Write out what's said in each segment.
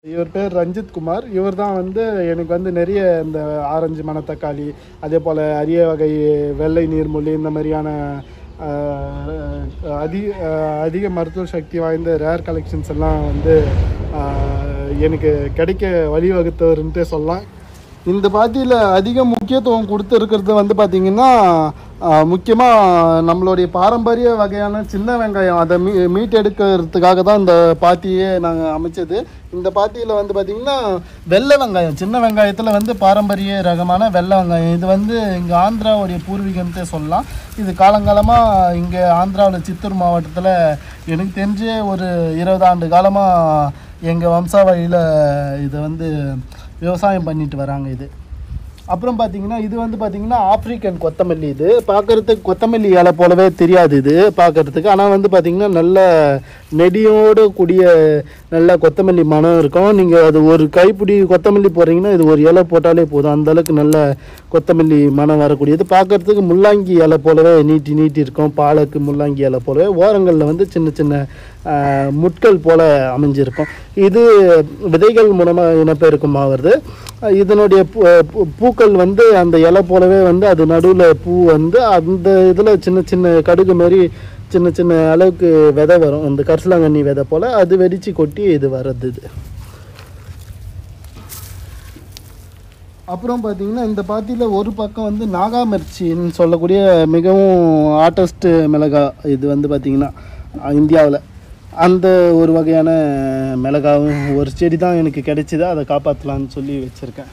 இவர் பேர் ரஞ்சித் குமார் இவர் தான் வந்து எனக்கு வந்து நிறைய இந்த ஆரஞ்சு மணத்தக்காளி அதே போல் அரிய வகை வெள்ளை நீர்மொழி இந்த மாதிரியான ஆஹ், அதிக ஆஹ், அதிக மருத்துவ சக்தி வாய்ந்த ரேர் கலெக்ஷன்ஸ் எல்லாம் வந்து ஆஹ், எனக்கு கிடைக்க வழிவகுத்தவர்ன்ட்டே சொல்லலாம் இந்த பாத்தியில் அதிக முக்கியத்துவம் கொடுத்துருக்கிறது வந்து பார்த்திங்கன்னா முக்கியமாக நம்மளுடைய பாரம்பரிய வகையான சின்ன வெங்காயம் அதை மீ மீட் எடுக்கிறதுக்காக தான் இந்த பாத்தியே நாங்கள் அமைச்சது இந்த பாத்தியில் வந்து பார்த்திங்கன்னா வெள்ளை வெங்காயம் சின்ன வெங்காயத்தில் வந்து பாரம்பரிய ரகமான வெள்ளை வெங்காயம் இது வந்து இங்கே ஆந்திராவுடைய பூர்வீகம்னே சொல்லலாம் இது காலங்காலமாக இங்கே ஆந்திராவில் சித்தூர் மாவட்டத்தில் எனக்கு தெரிஞ்சு ஒரு இருபது ஆண்டு காலமாக எங்கள் வம்சாவழியில் இதை வந்து விவசாயம் பண்ணிட்டு வராங்க இது அப்புறம் பார்த்தீங்கன்னா இது வந்து பார்த்தீங்கன்னா ஆப்பிரிக்கன் கொத்தமல்லி இது பார்க்கறதுக்கு கொத்தமல்லி இலை போலவே தெரியாது இது பார்க்கறதுக்கு ஆனால் வந்து பார்த்தீங்கன்னா நல்ல நெடியோடு கூடிய நல்ல கொத்தமல்லி மனம் இருக்கும் நீங்கள் அது ஒரு கைப்பிடி கொத்தமல்லி போடுறீங்கன்னா இது ஒரு இலை போட்டாலே போதும் அந்த அளவுக்கு நல்ல கொத்தமல்லி மனம் வரக்கூடியது பார்க்கறதுக்கு முள்ளாங்கி இலை போலவே நீட்டி நீட்டி இருக்கும் பாலக்கு முள்ளாங்கி இலை போலவே ஓரங்களில் வந்து சின்ன சின்ன ஆஹ், முட்கள் போல அமைஞ்சிருக்கும் இது விதைகள் மூலமாக இனப்பெருக்கம் ஆகிறது இதனுடைய பூ- பூ- பூக்கள் வந்து அந்த இலை போலவே வந்து அது நடுவில் பூ வந்து அந்த இதில் சின்ன சின்ன கடுகு மாதிரி சின்ன சின்ன அளவுக்கு விதை வரும் அந்த கரிசலாங்கண்ணி விதை போல் அது வெடித்து கொட்டி இது வர்றது இது அப்புறம் பார்த்தீங்கன்னா இந்த பாத்தியில் ஒரு பக்கம் வந்து நாகாமிர்ச்சின்னு சொல்லக்கூடிய மிகவும் ஆர்டஸ்ட் மிளகா இது வந்து பார்த்திங்கன்னா இந்தியாவில் அந்த ஒரு வகையான மிளகாவும் ஒரு செடி தான் எனக்கு கிடைச்சிது அதை காப்பாற்றலான்னு சொல்லி வச்சுருக்கேன்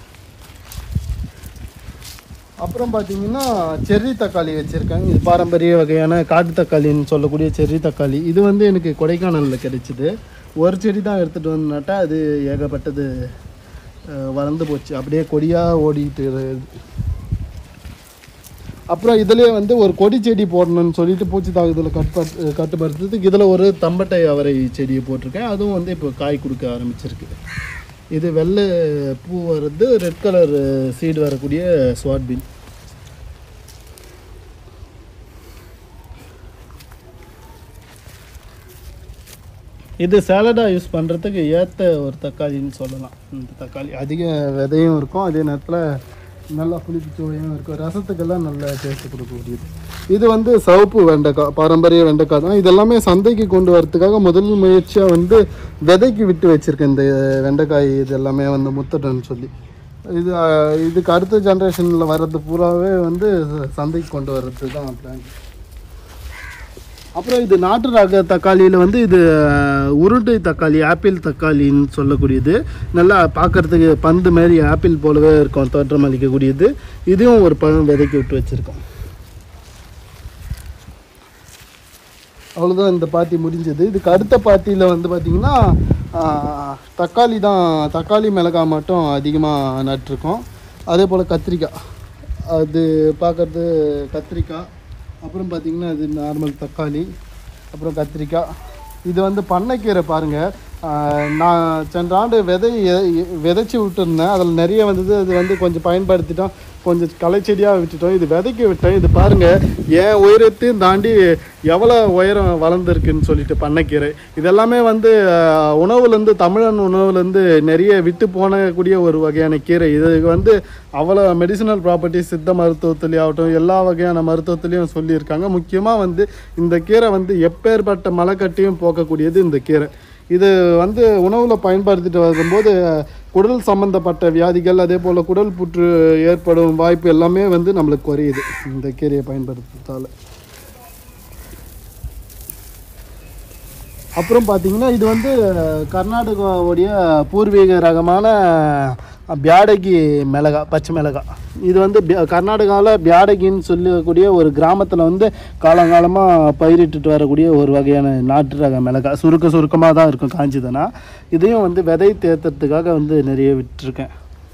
அப்புறம் பார்த்தீங்கன்னா செர்ரி தக்காளி வச்சுருக்கேன் இது பாரம்பரிய வகையான காட்டு தக்காளின்னு சொல்லக்கூடிய செர்ரி தக்காளி இது வந்து எனக்கு கொடைக்கானலில் கிடைச்சிது ஒரு செடி தான் எடுத்துகிட்டு வந்து நட்டா அது ஏகப்பட்டது அஹ், வளர்ந்து போச்சு அப்படியே கொடியாக ஓடிட்டு இருக்கு. அப்புறம் இதுலேயே வந்து ஒரு கொடி செடி போடணும்னு சொல்லிட்டு பூச்சி தாக்குதலை கட்டுப்படு கட்டுப்படுத்துறதுக்கு இதில் ஒரு தம்பட்டை அவரை செடியை போட்டிருக்கேன் அதுவும் வந்து இப்போ காய் கொடுக்க ஆரம்பிச்சிருக்கு இது வெள்ளை பூ வர்றது ரெட் கலர் சீடு வரக்கூடிய ஸ்வாட் பீன் இது சேலடாக யூஸ் பண்ணுறதுக்கு ஏற்ற ஒரு தக்காளின்னு சொல்லலாம் இந்த தக்காளி அதிக விதையும் இருக்கும் அதே நேரத்தில் நல்லா புளிப்பு சுவையும் இருக்கும் ரசத்துக்கெல்லாம் நல்ல டேஸ்ட் கொடுக்கக்கூடியது இது வந்து சிவப்பு வெண்டைக்காய் பாரம்பரிய வெண்டைக்காய் தான் இதெல்லாமே சந்தைக்கு கொண்டு வரதுக்காக முதல் முயற்சியாக வந்து விதைக்கு விட்டு வச்சுருக்கேன் இந்த வெண்டைக்காய் இது எல்லாமே வந்து முத்தட்டன்னு சொல்லி இது அஹ், இதுக்கு அடுத்த ஜென்ரேஷனில் வர்றது பூராவே வந்து சந்தைக்கு கொண்டு வர்றது தான் பிளான் அப்புறம் இது நாட்டு ரக தக்காளியில் வந்து இது அஹ், உருண்டை தக்காளி ஆப்பிள் தக்காளின்னு சொல்லக்கூடியது நல்லா பார்க்கறதுக்கு பந்து மாதிரி ஆப்பிள் போலவே இருக்கும் தோற்றம் அளிக்கக்கூடியது இதுவும் ஒரு பழம் விதைக்கி விட்டு வச்சுருக்கோம் அவ்வளோதான் இந்த பாத்தி முடிஞ்சது இதுக்கு அடுத்த பாத்தியில் வந்து பார்த்திங்கன்னா ஆஹ், தக்காளி தான் தக்காளி மிளகாய் மட்டும் அதிகமாக நட்டிருக்கோம் அதே போல் கத்திரிக்காய் அது பார்க்கறது கத்திரிக்காய் அப்புறம் பார்த்திங்கன்னா அது நார்மல் தக்காளி அப்புறம் கத்திரிக்காய் இது வந்து பண்ணைக்கீரை பாருங்கள் நான் சென்ற ஆண்டு விதை எ- விதைச்சி விட்டுருந்தேன் அதில் நிறைய வந்தது அது வந்து கொஞ்சம் பயன்படுத்திட்டோம் கொஞ்சம் களைச்செடியாக விட்டுட்டோம் இது விதைக்க விட்டேன் இது பாருங்கள் என் உயரத்தையும் தாண்டி எவ்வளோ உயரம் வளர்ந்துருக்குன்னு சொல்லிட்டு பண்ணைக்கீரை இதெல்லாமே வந்து ஆஹ், உணவுலேருந்து தமிழன் உணவுலேருந்து நிறைய விட்டு போனக்கூடிய ஒரு வகையான கீரை இது வந்து அவ்வளோ மெடிசினல் ப்ராப்பர்ட்டிஸ் சித்த மருத்துவத்துலேயும் ஆகட்டும் எல்லா வகையான மருத்துவத்துலேயும் சொல்லியிருக்காங்க முக்கியமாக வந்து இந்த கீரை வந்து எப்பேற்பட்ட மலைக்கட்டியும் போக்கக்கூடியது இந்த கீரை இது வந்து உணவில் பயன்படுத்திட்டு வரும்போது குடல் சம்பந்தப்பட்ட வியாதிகள் அதே போல் குடல் புற்று ஏற்படும் வாய்ப்பு எல்லாமே வந்து நம்மளுக்கு குறையுது இந்த கீரையை பயன்படுத்துறதால அப்புறம் பார்த்தீங்கன்னா இது வந்து கர்நாடகாவுடைய பூர்வீக ரகமான பியாடகி மிளகா பச்சை மிளகா இது வந்து பியா- கர்நாடகாவில் பியாடகின்னு சொல்லக்கூடிய ஒரு கிராமத்தில் வந்து காலங்காலமாக பயிரிட்டுட்டு வரக்கூடிய ஒரு வகையான நாட்டு ரக மிளகா சுருக்க சுருக்கமாக தான் இருக்கும் காஞ்சிதனா இதையும் வந்து விதை தேத்துறதுக்காக வந்து நிறைய விட்டுருக்கேன்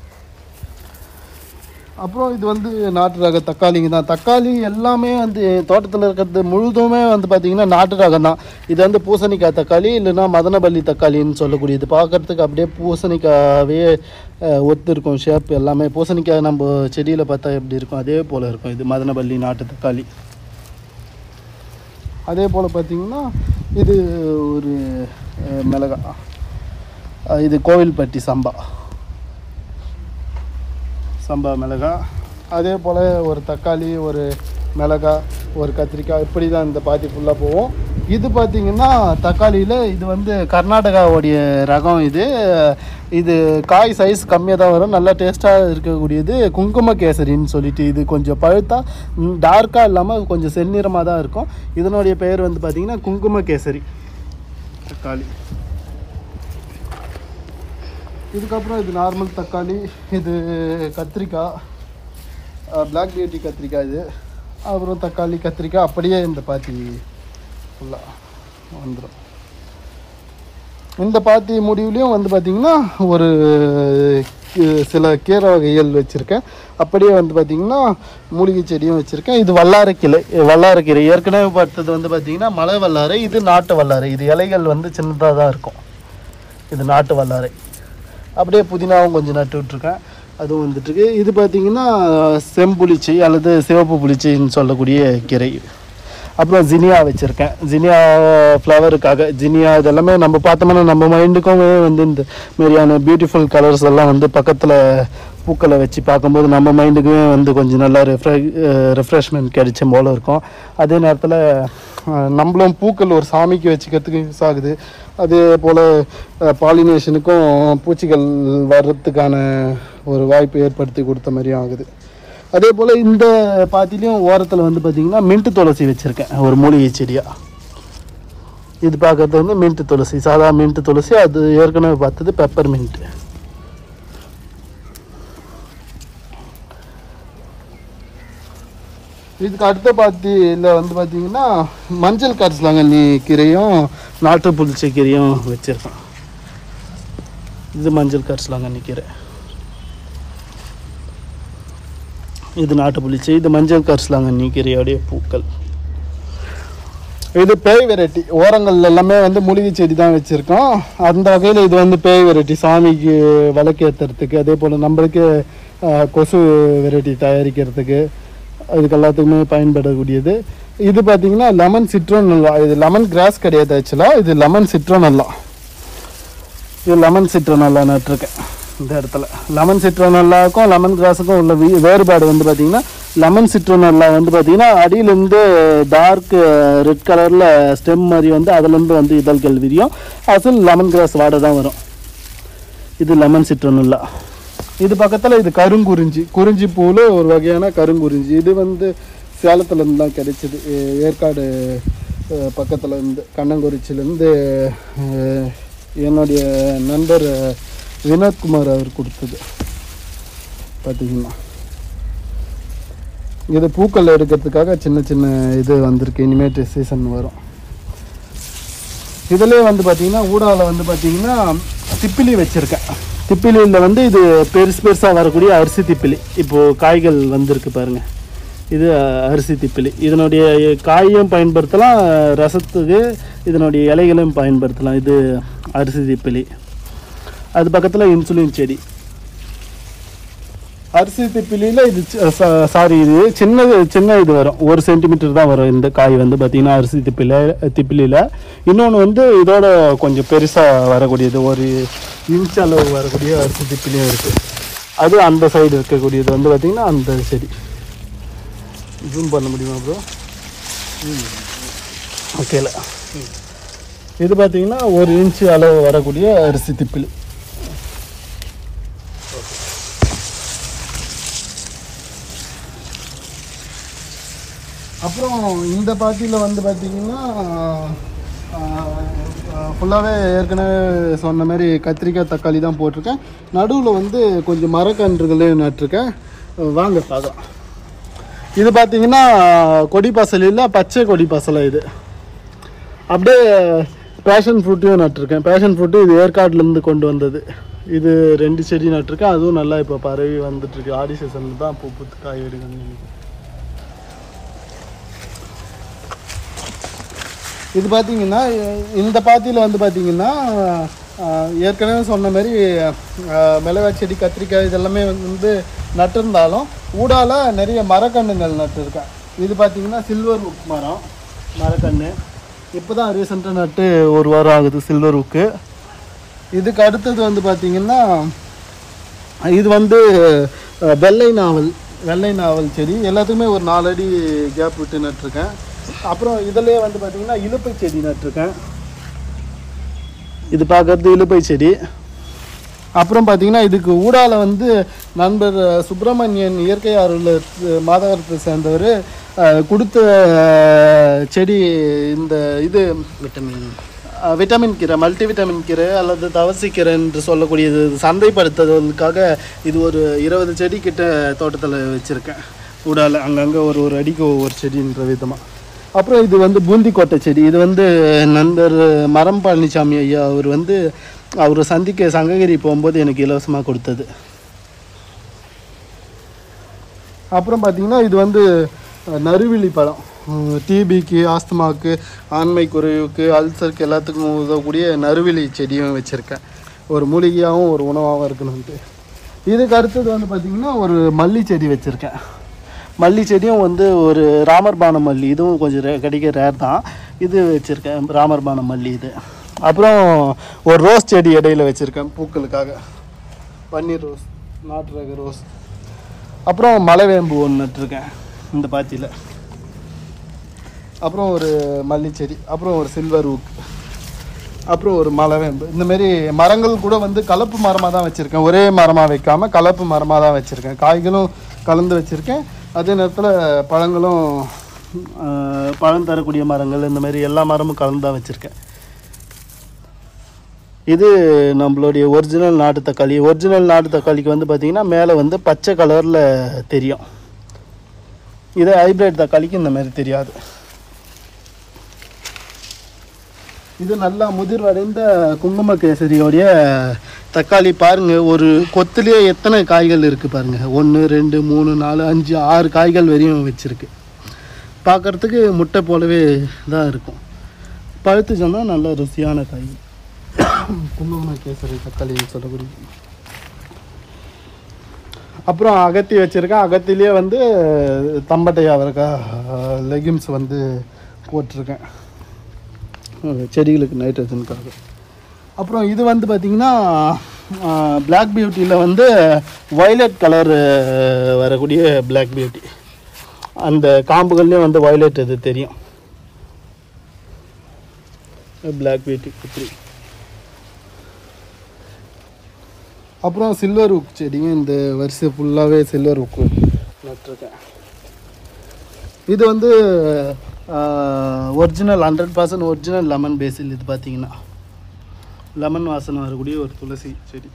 அப்புறம் இது வந்து நாட்டு ரக தக்காளிங்க தான் தக்காளி எல்லாமே வந்து தோட்டத்தில் இருக்கிறது முழுதுமே வந்து பார்த்திங்கன்னா நாட்டு ரகம் தான் இது வந்து பூசணிக்காய் தக்காளி இல்லைன்னா மதனபள்ளி தக்காளின்னு சொல்லக்கூடியது பார்க்கறதுக்கு அப்படியே பூசணிக்காவே அஹ், ஒத்து இருக்கும் ஷேப் எல்லாமே பூசணிக்காய் நம்ம செடியில் பார்த்தா எப்படி இருக்கும் அதே போல் இருக்கும் இது மதனபள்ளி நாட்டு தக்காளி அதே போல் பார்த்திங்கன்னா இது ஒரு அஹ், மிளகாய் அஹ் இது கோவில்பட்டி சம்பா சம்பா மிளகா அதே போல் ஒரு தக்காளி ஒரு மிளகா ஒரு கத்திரிக்காய் இப்படி தான் இந்த பாத்தி ஃபுல்லாக போகும் இது பார்த்திங்கன்னா தக்காளியில் இது வந்து கர்நாடகாவுடைய ரகம் இது இது காய் சைஸ் கம்மியாக தான் வரும் நல்லா டேஸ்ட்டாக இருக்கக்கூடியது குங்கும கேசரின்னு சொல்லிட்டு இது கொஞ்சம் பழுத்தா டார்க்காக இல்லாமல் கொஞ்சம் செந்நிறமாக தான் இருக்கும் இதனுடைய பெயர் வந்து பார்த்திங்கன்னா குங்கும கேசரி தக்காளி இதுக்கப்புறம் இது நார்மல் தக்காளி இது கத்திரிக்காய் பிளாக் பியூட்டி கத்திரிக்காய் இது அப்புறம் தக்காளி கத்திரிக்காய் அப்படியே இந்த பாத்தி ஃபுல்லாக வந்துடும் இந்த பாத்தி முடிவுலையும் வந்து பார்த்திங்கன்னா ஒரு கி- சில கீரை வகைகள் வச்சுருக்கேன் அப்படியே வந்து பார்த்திங்கன்னா மூலிகை செடியும் வச்சுருக்கேன் இது வல்லாரைக்கிளை வல்லாரைக்கீரை ஏற்கனவே பார்த்தது வந்து பார்த்திங்கன்னா மலை வல்லாரை இது நாட்டு வல்லாரை இது இலைகள் வந்து சின்னதாக தான் இருக்கும் இது நாட்டு வல்லாரை அப்படியே புதினாவும் கொஞ்சம் நட்டு விட்ருக்கேன் அதுவும் வந்துட்டுருக்கு இது பார்த்தீங்கன்னா செம்புளிச்சை அல்லது சிவப்பு புளிச்சைன்னு சொல்லக்கூடிய கீரை அப்புறம் ஜினியா வச்சுருக்கேன் ஜினியா ஃப்ளவருக்காக ஜினியா இதெல்லாமே நம்ம பார்த்தோம்னா நம்ம மைண்டுக்கும் வந்து இந்த மாதிரியான பியூட்டிஃபுல் கலர்ஸ் எல்லாம் வந்து பக்கத்தில் பூக்களை வச்சு பார்க்கும்போது நம்ம மைண்டுக்குமே வந்து கொஞ்சம் நல்லா ரெஃப்ரெ ரெஃப்ரெஷ்மெண்ட் கிடைச்ச போல இருக்கும் அதே நேரத்தில் நம்மளும் பூக்கள் ஒரு சாமிக்கு வச்சுக்கிறதுக்கு யூஸ் ஆகுது அதே போல் பாலினேஷனுக்கும் பூச்சிகள் வர்றதுக்கான ஒரு வாய்ப்பு ஏற்படுத்தி கொடுத்த மாதிரியும் ஆகுது அதே போல் இந்த பாத்திலையும் ஓரத்தில் வந்து பார்த்திங்கன்னா மின்ட்டு துளசி வச்சுருக்கேன் ஒரு மூலிகை செடியாக இது பார்க்கறது வந்து மின்ட்டு துளசி சாதா மின்ட்டு துளசி அது ஏற்கனவே பார்த்தது பெப்பர் மின்ட்டு இதுக்கு அடுத்த பாத்தியில் வந்து பார்த்தீங்கன்னா மஞ்சள் கரிசலாங்கண்ணி கீரையும் நாட்டு புளிச்சை கீரையும் வச்சுருக்கேன் இது மஞ்சள் கரிசலாங்கண்ணி கீரை இது நாட்டு புளிச்சை இது மஞ்சள் கரிசலாங்கண்ணி கீரையோடைய பூக்கள் இது பேய் வெரைட்டி ஓரங்கள் எல்லாமே வந்து மூலிகை செடி தான் வச்சுருக்கோம் அந்த வகையில் இது வந்து பேய் வெரைட்டி சாமிக்கு விளக்கேற்றுறதுக்கு அதே போல் நம்மளுக்கு அஹ், கொசு வெரைட்டி தயாரிக்கிறதுக்கு அதுக்கு எல்லாத்துக்குமே பயன்படக்கூடியது இது பார்த்தீங்கன்னா லெமன் சிட்ரோன் நல்லா இது லெமன் கிராஸ் கிடையாது ஆக்சுவலாக இது லெமன் சிட்ரோன் நல்லா இது லெமன் சிட்ரோனல்லா நட்டிருக்கேன் இந்த இடத்துல லெமன் சிட்ரோனல்லாக்கும் லெமன் கிராஸுக்கும் உள்ள வி- வேறுபாடு வந்து பார்த்தீங்கன்னா லெமன் சிட்ரோனல்லா வந்து பார்த்தீங்கன்னா அடியிலேருந்து டார்க் ரெட் கலரில் ஸ்டெம் மாதிரி வந்து அதுலேருந்து வந்து இதழ்கள் விரியும் அசல் லெமன் கிராஸ் வாடை தான் வரும் இது லெமன் சிட்ரோனல்லா இது பக்கத்தில் இது கருங்குறிஞ்சி குறிஞ்சி பூவில் ஒரு வகையான கருங்குறிஞ்சி இது வந்து சேலத்துலேருந்து தான் கிடைச்சிது ஏ- ஏற்காடு பக்கத்தில் இருந்து கண்ணங்குறிச்சிலேருந்து அஹ், என்னுடைய நண்பர் அஹ், வினோத்குமார் அவர் கொடுத்தது பார்த்தீங்கன்னா இது பூக்கள் எடுக்கிறதுக்காக சின்ன சின்ன இது வந்திருக்கு இனிமேட்டு சீசன் வரும் இதுலேயே வந்து பார்த்தீங்கன்னா ஊடால வந்து பார்த்தீங்கன்னா திப்பிலி வச்சுருக்கேன் திப்பிலியில் வந்து இது பெருசு பெருசாக வரக்கூடிய அரிசி திப்பிலி இப்போது காய்கள் வந்திருக்கு பாருங்க இது அஹ், அரிசி திப்பிலி இதனுடைய காயும் பயன்படுத்தலாம் ரசத்துக்கு இதனுடைய இலைகளையும் பயன்படுத்தலாம் இது அரிசி திப்பிலி அது பக்கத்தில் இன்சுலின் செடி அரிசி திப்பிலியில் இது சாரி இது சின்னது சின்ன இது வரும் ஒரு சென்டிமீட்டர் தான் வரும் இந்த காய் வந்து பார்த்தீங்கன்னா அரிசி திப்பில திப்பிலியில் இன்னொன்று வந்து இதோட கொஞ்சம் பெருசாக வரக்கூடியது ஒரு இன்ச் அளவு வரக்கூடிய அரிசி திப்பிலியும் இருக்குது அது அந்த சைடு இருக்கக்கூடியது வந்து பார்த்திங்கன்னா அந்த செடி ஜூம் பண்ண முடியுமா ப்ரோ ஓகேல இது பார்த்தீங்கன்னா ஒரு இன்ச் அளவு வரக்கூடிய அரிசி திப்பிலி அப்புறம் இந்த பாத்தியில் வந்து பார்த்தீங்கன்னா ஃபுல்லாகவே ஏற்கனவே சொன்ன மாதிரி கத்திரிக்காய் தக்காளி தான் போட்டிருக்கேன் நடுவில் வந்து கொஞ்சம் மரக்கன்றுகளையும் நட்டிருக்கேன் வாங்க பார்க்கலாம் இது பார்த்தீங்கன்னா கொடி பசல் இல்லை பச்சை கொடி பசலை இது அப்படியே பேஷன் ஃப்ரூட்டையும் நட்டிருக்கேன் பேஷன் ஃப்ரூட்டு இது ஏற்காடுலேருந்து கொண்டு வந்தது இது ரெண்டு செடி நட்டிருக்கேன் அதுவும் நல்லா இப்போ பரவி வந்துட்டுருக்கு ஆடி சீசனில் தான் பூ பூத்து காய் எடுக்கணும்னு நினைக்கிறேன் இது பார்த்தீங்கன்னா இந்த பாத்தியில் வந்து பார்த்தீங்கன்னா ஆஹ், ஏற்கனவே சொன்ன மாதிரி ஆஹ், மிளகாய் செடி கத்திரிக்காய் இதெல்லாமே வந்து நட்டிருந்தாலும் ஊடால நிறைய மரக்கன்றுகள் நட்டிருக்கேன் இது பார்த்தீங்கன்னா சில்வர் உக் மரம் மரக்கன்று இப்போ தான் ரீசெண்டாக நட்டு ஒரு வாரம் ஆகுது சில்வர் உக்கு இதுக்கு அடுத்தது வந்து பார்த்தீங்கன்னா இது வந்து அஹ், வெள்ளை நாவல் வெள்ளை நாவல் செடி எல்லாத்துக்குமே ஒரு நாலு அடி கேப் விட்டு நட்டிருக்கேன் அப்புறம் இதுலேயே வந்து பார்த்தீங்கன்னா இலுப்பை செடி நட்டிருக்கேன் இது பார்க்கறது இலுப்பை செடி அப்புறம் பார்த்தீங்கன்னா இதுக்கு ஊடால வந்து நண்பர் அஹ், சுப்பிரமணியன் இயற்கை அருள் மாதவரத்தை சேர்ந்தவர் அஹ், கொடுத்த அஹ், செடி இந்த இது விட்டமின் அஹ், விட்டமின் கீரை மல்டி விட்டமின் கீரை அல்லது தவசி கீரை என்று சொல்லக்கூடியது சந்தைப்படுத்துவதற்காக இது ஒரு இருபது செடி கிட்ட தோட்டத்தில் வச்சுருக்கேன் ஊடால அங்கங்கே ஒரு ஒரு அடிக்கு ஒவ்வொரு செடின்ற விதமாக அப்புறம் இது வந்து பூந்திக்கோட்டை செடி இது வந்து நண்பர் மரம் பழனிசாமி ஐயா அவர் வந்து அவர் சந்திக்க சங்ககிரி போகும்போது எனக்கு இலவசமாக கொடுத்தது அப்புறம் பார்த்தீங்கன்னா இது வந்து அஹ், நறுவிழி பழம் டிபிக்கு ஆஸ்துமாவுக்கு ஆண்மை குறைவுக்கு அல்சருக்கு எல்லாத்துக்கும் உதவக்கூடிய நறுவிழி செடியும் வச்சுருக்கேன் ஒரு மூலிகையாகவும் ஒரு உணவாகவும் இருக்கணும்ட்டு இதுக்கு அடுத்தது வந்து பார்த்திங்கன்னா ஒரு மல்லி செடி வச்சுருக்கேன் மல்லி செடியும் வந்து ஒரு ராமர்பான மல்லி இதுவும் கொஞ்சம் ரே கிடைக்க ரேர் தான் இது வச்சுருக்கேன் ராமர்பான மல்லி இது அப்புறம் ஒரு ரோஸ் செடி இடையில வச்சுருக்கேன் பூக்களுக்காக பன்னீர் ரோஸ் நாட்டு ரக ரோஸ் அப்புறம் மலைவேம்பு ஒன்று நட்டுருக்கேன் இந்த பாத்தியில் அப்புறம் ஒரு மல்லி செடி அப்புறம் ஒரு சில்வர் ஊக் அப்புறம் ஒரு மலைவேம்பு இந்த மாதிரி மரங்கள் கூட வந்து கலப்பு மரமாக தான் வச்சுருக்கேன் ஒரே மரமாக வைக்காமல் கலப்பு மரமாக தான் வச்சுருக்கேன் காய்களும் கலந்து வச்சுருக்கேன் அதே நேரத்தில் பழங்களும் ஆஹ், பழம் தரக்கூடிய மரங்கள் இந்த மாதிரி எல்லா மரமும் கலந்து தான் வச்சுருக்கேன் இது நம்மளுடைய ஒரிஜினல் நாட்டு தக்காளி ஒரிஜினல் நாட்டு தக்காளிக்கு வந்து பார்த்திங்கன்னா மேலே வந்து பச்சை கலரில் தெரியும் இதே ஹைப்ரிட் தக்காளிக்கு இந்த மாதிரி தெரியாது இது நல்லா முதிர்வடைந்த குங்கும கேசரியோடைய தக்காளி பாருங்க ஒரு கொத்துலேயே எத்தனை காய்கள் இருக்குது பாருங்க ஒன்று ரெண்டு மூணு நாலு அஞ்சு ஆறு காய்கள் வரையும் வச்சுருக்கு பார்க்கறதுக்கு முட்டை போலவே தான் இருக்கும் பழுத்து சொன்னால் நல்ல ருசியான காய் குங்கும கேசரி தக்காளி சொல்லக்கூடிய அப்புறம் அகத்தி வச்சுருக்கேன் அகத்திலே வந்து தம்பட்டை அவரைக்காய் லெகிம்ஸ் வந்து போட்டிருக்கேன் அஹ் செடிகளுக்கு நைட்ரஜனுக்காக அப்புறம் இது வந்து பார்த்திங்கன்னா Black பியூட்டியில் வந்து வயலட் கலர் வரக்கூடிய Black பியூட்டி அந்த காம்புகள்லேயும் வந்து வயலட் இது தெரியும் Black பியூட்டி குத்ரி அப்புறம் சில்வர் உக் செடியும் இந்த வரிசை ஃபுல்லாகவே சில்வர் உக்கு நட்டிருக்கேன் இது வந்து original hundred percent original lemon basil இது பார்த்தீங்கன்னா லெமன் வாசனை வரக்கூடிய ஒரு துளசி செடி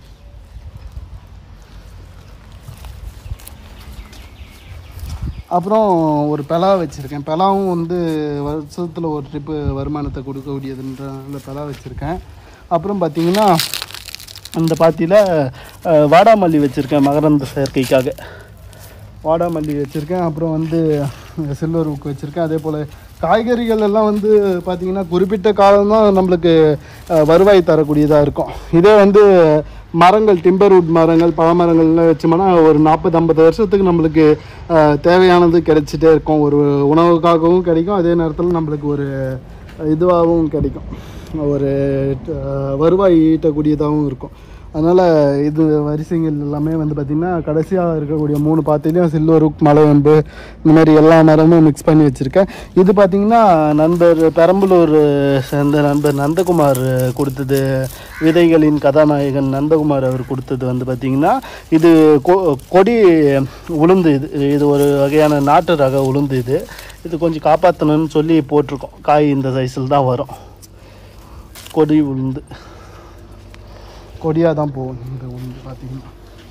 அப்புறம் ஒரு பெலா வச்சுருக்கேன் பெலாவும் வந்து வருஷத்தில் ஒரு ட்ரிப்பு வருமானத்தை கொடுக்கக்கூடியதுன்ற அந்த பெலா வச்சுருக்கேன் அப்புறம் பார்த்தீங்கன்னா அந்த பாத்தியில் அஹ், வாடாமல்லி வச்சுருக்கேன் மகரந்த சேர்க்கைக்காக வாடாமல்லி வச்சுருக்கேன் அப்புறம் வந்து சில்வர் உக்கு வச்சுருக்கேன் அதே போல் காய்கறிகள் எல்லாம் வந்து பார்த்திங்கன்னா குறிப்பிட்ட காலம் தான் நம்மளுக்கு அஹ், வருவாய் தரக்கூடியதாக இருக்கும் இதே வந்து மரங்கள் டிம்பர்வுட் மரங்கள் பழமரங்கள்லாம் வச்சோம்னா ஒரு நாற்பது ஐம்பது வருஷத்துக்கு நம்மளுக்கு அஹ், தேவையானது கிடைச்சிட்டே இருக்கும் ஒரு உணவுக்காகவும் கிடைக்கும் அதே நேரத்தில் நம்மளுக்கு ஒரு இதுவாகவும் கிடைக்கும் ஒரு அஹ், வருவாய் ஈட்டக்கூடியதாகவும் இருக்கும் அதனால் இது வரிசைகள் எல்லாமே வந்து பார்த்திங்கன்னா கடைசியாக இருக்கக்கூடிய மூணு பாத்திலையும் சில்வர் உக் மலைவம்பு இந்த மாதிரி எல்லா மரமும் மிக்ஸ் பண்ணி வச்சுருக்கேன் இது பார்த்திங்கன்னா நண்பர் பெரம்பலூர் சேர்ந்த நண்பர் நந்தகுமார் கொடுத்தது விதைகளின் கதாநாயகன் நந்தகுமார் அவர் கொடுத்தது வந்து பார்த்திங்கன்னா இது கொ- கொடி உளுந்து இது இது ஒரு வகையான நாட்டு ரக உளுந்து இது இது கொஞ்சம் காப்பாற்றணும்னு சொல்லி போட்டிருக்கோம் காய் இந்த சைஸில் தான் வரும் கொடி உளுந்து கொடியாக தான் போகும் இந்த உளுந்து பார்த்தீங்கன்னா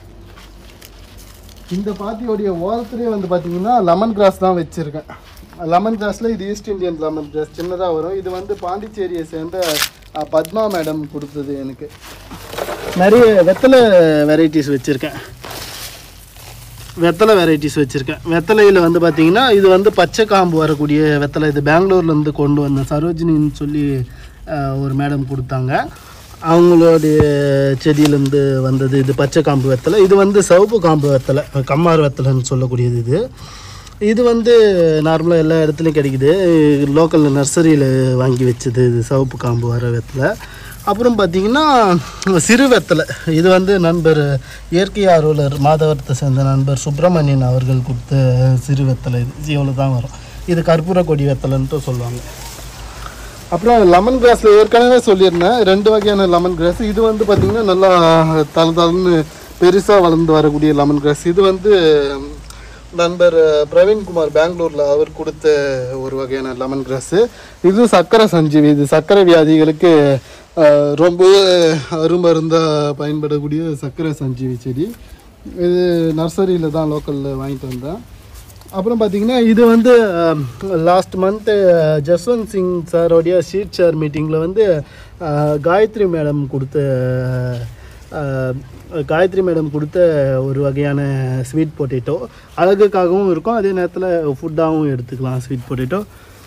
இந்த பாத்தியோடைய ஓரத்துலேயே வந்து பார்த்தீங்கன்னா லெமன் கிராஸ் தான் வச்சுருக்கேன் லெமன் கிராஸில் இது ஈஸ்ட் இந்தியன் லெமன் கிராஸ் சின்னதாக வரும் இது வந்து பாண்டிச்சேரியை சேர்ந்த அஹ், பத்மா மேடம் கொடுத்தது எனக்கு நிறைய வெத்தலை வெரைட்டிஸ் வச்சுருக்கேன் வெத்தலை வெரைட்டிஸ் வச்சுருக்கேன் வெத்தலையில் வந்து பார்த்தீங்கன்னா இது வந்து பச்சை காம்பு வரக்கூடிய வெத்தலை இது பெங்களூர்லேருந்து கொண்டு வந்தேன் சரோஜினின்னு சொல்லி அஹ், ஒரு மேடம் கொடுத்தாங்க அவங்களுடைய செடியிலேருந்து வந்தது இது பச்சை காம்பு வெத்தலை இது வந்து சிவப்பு காம்பு வெத்தலை கம்மார் வெத்தலைன்னு சொல்லக்கூடியது இது இது வந்து நார்மலாக எல்லா இடத்துலையும் கிடைக்குது லோக்கல் நர்சரியில் வாங்கி வச்சது இது சிவப்பு காம்பு வர வெத்தலை அப்புறம் பார்த்தீங்கன்னா சிறு வெத்தலை இது வந்து நண்பர் இயற்கை ஆர்வலர் மாதவரத்தை சேர்ந்த நண்பர் சுப்பிரமணியன் அவர்கள் கொடுத்த சிறு வெத்தலை இது இவ்வளோ தான் வரும் இது கற்பூர கொடி வெத்தலைன்ட்டு சொல்லுவாங்க அப்புறம் லெமன் கிராஸில் ஏற்கனவே சொல்லியிருந்தேன் ரெண்டு வகையான லெமன் கிராஸ் இது வந்து பார்த்திங்கன்னா நல்லா தல தலன்னு பெருசாக வளர்ந்து வரக்கூடிய லெமன் கிராஸ் இது வந்து நண்பர் பிரவீன்குமார் பெங்களூரில் அவர் கொடுத்த ஒரு வகையான லெமன் கிராஸு இது சர்க்கரை சஞ்சீவி இது சர்க்கரை வியாதிகளுக்கு அஹ், ரொம்ப அருமருந்தாக பயன்படக்கூடிய சர்க்கரை சஞ்சீவி செடி இது நர்சரியில் தான் லோக்கலில் வாங்கிட்டு வந்தேன் அப்புறம் பார்த்தீங்கன்னா இது வந்து லாஸ்ட் மந்த்து ஜஸ்வந்த் சிங் சாரோடைய ஷீட் ஷேர் மீட்டிங்கில் வந்து அஹ், காயத்ரி மேடம் கொடுத்த அஹ், காயத்ரி மேடம் கொடுத்த ஒரு வகையான ஸ்வீட் பொட்டேட்டோ அழகுக்காகவும் இருக்கும் அதே நேரத்தில் ஃபுட்டாகவும் எடுத்துக்கலாம் ஸ்வீட் பொட்டேட்டோ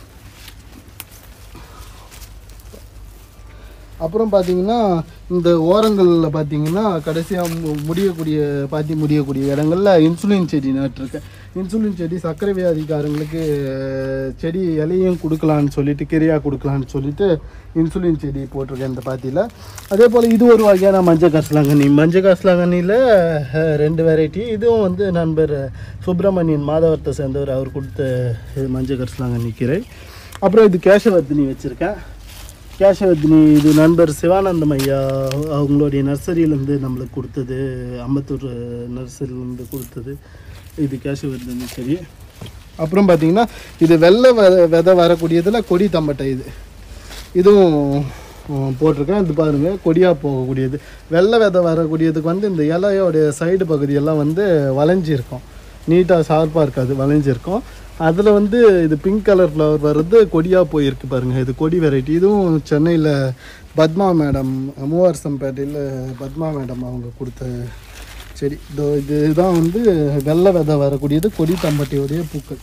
அப்புறம் பார்த்தீங்கன்னா இந்த ஓரங்களில் பார்த்தீங்கன்னா கடைசியாக முடியக்கூடிய பாத்தி முடியக்கூடிய இடங்கள்ல இன்சுலின் செடி நட்டிருக்கேன் இன்சுலின் செடி சர்க்கரை வியாதிக்காரங்களுக்கு அஹ், செடி இலையும் கொடுக்கலான்னு சொல்லிட்டு கிரியா கொடுக்கலான்னு சொல்லிட்டு இன்சுலின் செடி போட்டிருக்கேன் இந்த பாத்தியில் அதே போல் இது ஒரு வகையான மஞ்சள் கசலாங்கண்ணி மஞ்சள் கசலாங்கண்ணியில் அஹ், ரெண்டு வெரைட்டி இதுவும் வந்து நண்பர் சுப்பிரமணியன் மாதவரத்தை சேர்ந்தவர் அவர் கொடுத்த இது மஞ்சள் கசலாங்கண்ணி கீரை அப்புறம் இது கேசவர்த்தினி வச்சுருக்கேன் கேசவர்தினி இது நண்பர் சிவானந்தம் ஐயா அவங்களுடைய நர்சரியிலேருந்து நம்மளுக்கு கொடுத்தது அம்பத்தூர் நர்சரியிலேருந்து கொடுத்தது இது கேசவர்தினி செடி அப்புறம் பார்த்தீங்கன்னா இது வெள்ளை வெ விதை வரக்கூடியதில் கொடி தம்பட்டை இது இதுவும் உம், போட்டிருக்கேன் இது பாருங்கள் கொடியாக போகக்கூடியது வெள்ளை விதை வரக்கூடியதுக்கு வந்து இந்த இலையோடைய சைடு பகுதியெல்லாம் வந்து வளைஞ்சிருக்கும் நீட்டாக ஷார்ப்பாக இருக்காது வளைஞ்சிருக்கும் அதில் வந்து இது பிங்க் கலர் ஃப்ளவர் வர்றது கொடியாக போயிருக்கு பாருங்கள் இது கொடி வெரைட்டி இதுவும் சென்னையில் பத்மா மேடம் மூவரசம்பேட்டையில் பத்மா மேடம் அவங்க கொடுத்த செடி இதோ இதுதான் வந்து வெள்ளை விதை வரக்கூடியது கொடி தம்பட்டியோடைய பூக்கள்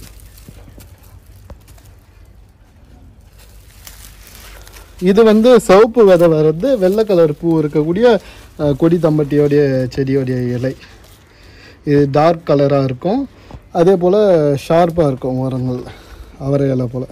இது வந்து சிவப்பு விதை வர்றது வெள்ளை கலர் பூ இருக்கக்கூடிய அஹ், கொடி தம்பட்டியோடைய செடியோடைய இலை இது டார்க் கலராக இருக்கும் அதே போல் ஷார்ப்பாக இருக்கும் ஓரங்கள் அவரை இலை போல்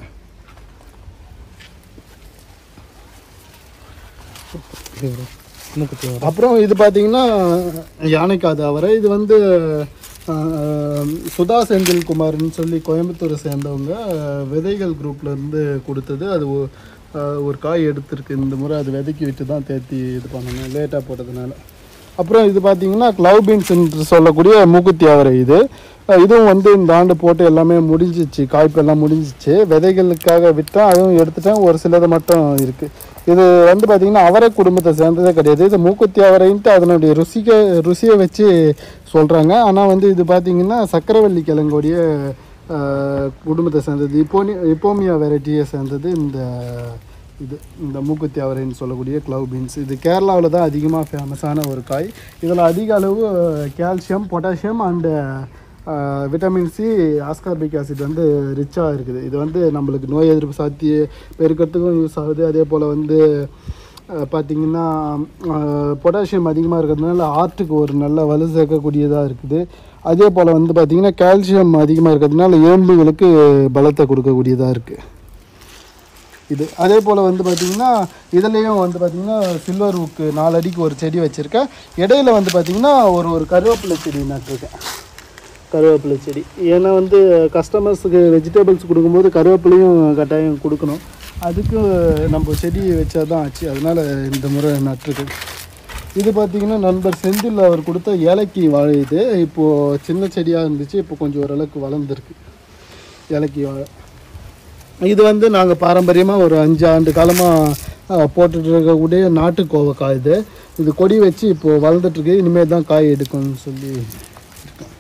அப்புறம் இது பார்த்தீங்கன்னா யானைக்காது அவரை இது வந்து அஹ், சுதா செந்தில்குமார்னு சொல்லி கோயம்புத்தூரை சேர்ந்தவங்க அஹ், விதைகள் குரூப்ல இருந்து கொடுத்தது அது ஒ- அஹ், ஒரு காய் எடுத்திருக்கு இந்த முறை அது விதைக்கி விட்டு தான் தேத்தி இது பண்ணணும் லேட்டாக போட்டதுனால அப்புறம் இது பார்த்தீங்கன்னா க்ளவ் பீன்ஸ் என்று சொல்லக்கூடிய மூக்குத்தி அவரை இது அஹ் இதுவும் வந்து இந்த ஆண்டு போட்டு எல்லாமே முடிஞ்சிச்சு காய்ப்பெல்லாம் முடிஞ்சிச்சு விதைகளுக்காக விட்டேன் அதுவும் எடுத்துட்டேன் ஒரு சிலது மட்டும் இருக்குது இது வந்து பார்த்திங்கன்னா அவரை குடும்பத்தை சேர்ந்ததே கிடையாது இது மூக்குத்தி அவரைன்ட்டு அதனுடைய ருசிக்க ருசியை வச்சு சொல்கிறாங்க ஆனால் வந்து இது பார்த்திங்கன்னா சக்கரவள்ளி கிழங்குடைய அஹ், குடும்பத்தை சேர்ந்தது இப்போனி இப்போமியா வெரைட்டியை சேர்ந்தது இந்த இது இந்த மூக்குத்தி அவரைன்னு சொல்லக்கூடிய க்ளவ் பீன்ஸ் இது கேரளாவில் தான் அதிகமாக ஃபேமஸான ஒரு காய் இதில் அதிக அளவு calcium potassium and vitamin C ascorbic acid வந்து ரிச்சாக இருக்குது இது வந்து நம்மளுக்கு நோய் எதிர்ப்பு சக்தி பெருக்கிறதுக்கும் யூஸ் ஆகுது அதே போல் வந்து அஹ், பார்த்திங்கன்னா பொட்டாசியம் அதிகமாக இருக்கிறதுனால ஆர்ட்டுக்கு ஒரு நல்ல வலு சேர்க்கக்கூடியதாக இருக்குது அதே போல் வந்து பார்த்திங்கன்னா கால்சியம் அதிகமாக இருக்கிறதுனால எலும்புகளுக்கு பலத்தை கொடுக்கக்கூடியதாக இருக்குது இது அதே போல் வந்து பார்த்திங்கன்னா இதுலேயும் வந்து பார்த்திங்கன்னா சில்வர் உக்கு நாலு அடிக்கு ஒரு செடி வச்சுருக்கேன் இடையில வந்து பார்த்திங்கன்னா ஒரு ஒரு கருவேப்பிலை செடி நட்டிருக்கேன் கருவேப்பிலை செடி ஏன்னா வந்து கஸ்டமர்ஸுக்கு வெஜிடபிள்ஸ் கொடுக்கும்போது கருவேப்பிலையும் கட்டாயம் கொடுக்கணும் அதுக்கு நம்ம செடி வச்சா தான் ஆச்சு அதனால் இந்த முறை நட்டிருக்கேன் இது பார்த்திங்கன்னா நண்பர் செந்தில் அவர் கொடுத்த ஏலக்கி வாழை இது இப்போது சின்ன செடியாக இருந்துச்சு இப்போ கொஞ்சம் ஓரளவுக்கு வளர்ந்துருக்கு ஏலக்கி வாழை இது வந்து நாங்கள் பாரம்பரியமாக ஒரு அஞ்சு ஆண்டு காலமாக போட்டுட்டு இருக்கக்கூடிய நாட்டு கோவக்காய் இது இது கொடி வச்சு இப்போது வளர்ந்துட்டுருக்கு இனிமேல் தான் காய் எடுக்கும்னு சொல்லி இருக்கேன்.